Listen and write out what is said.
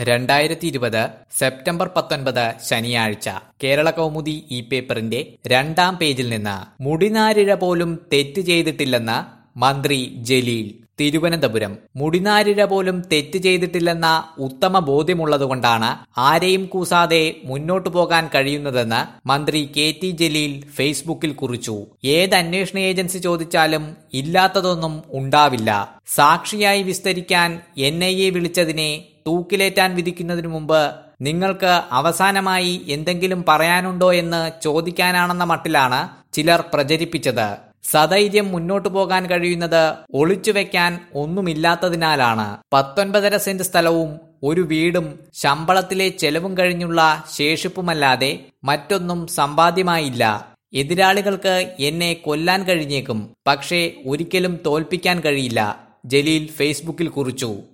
രണ്ടായിരത്തി ഇരുപത് സെപ്റ്റംബർ പത്തൊൻപത് ശനിയാഴ്ച കേരള കൗമുദി ഈ പേപ്പറിന്റെ രണ്ടാം പേജിൽ നിന്ന് മുടിനാരിഴ പോലും തെറ്റ് ചെയ്തിട്ടില്ലെന്ന് മന്ത്രി ജലീൽ തിരുവനന്തപുരം മുടിനാരിഴ പോലും തെറ്റ് ചെയ്തിട്ടില്ലെന്ന ഉത്തമ ബോധ്യമുള്ളതുകൊണ്ടാണ് ആരെയും കൂസാതെ മുന്നോട്ടു പോകാൻ കഴിയുന്നതെന്ന് മന്ത്രി കെ ടി ജലീൽ ഫേസ്ബുക്കിൽ കുറിച്ചു ഏത് അന്വേഷണ ഏജൻസി ചോദിച്ചാലും ഇല്ലാത്തതൊന്നും ഉണ്ടാവില്ല സാക്ഷിയായി വിസ്തരിക്കാൻ എൻ ഐ എ വിളിച്ചതിനെ തൂക്കിലേറ്റാൻ വിധിക്കുന്നതിനു മുമ്പ് നിങ്ങൾക്ക് അവസാനമായി എന്തെങ്കിലും പറയാനുണ്ടോ എന്ന് ചോദിക്കാനാണെന്ന മട്ടിലാണ് ചിലർ പ്രചരിപ്പിച്ചത് സധൈര്യം മുന്നോട്ടു പോകാൻ കഴിയുന്നത് ഒളിച്ചുവെക്കാൻ ഒന്നുമില്ലാത്തതിനാലാണ് പത്തൊൻപതര സെന്റ് സ്ഥലവും ഒരു വീടും ശമ്പളത്തിലെ ചെലവും കഴിഞ്ഞുള്ള ശേഷിപ്പുമല്ലാതെ മറ്റൊന്നും സമ്പാദ്യമായില്ല എതിരാളികൾക്ക് എന്നെ കൊല്ലാൻ കഴിഞ്ഞേക്കും പക്ഷേ ഒരിക്കലും തോൽപ്പിക്കാൻ കഴിയില്ല ജലീൽ ഫേസ്ബുക്കിൽ കുറിച്ചു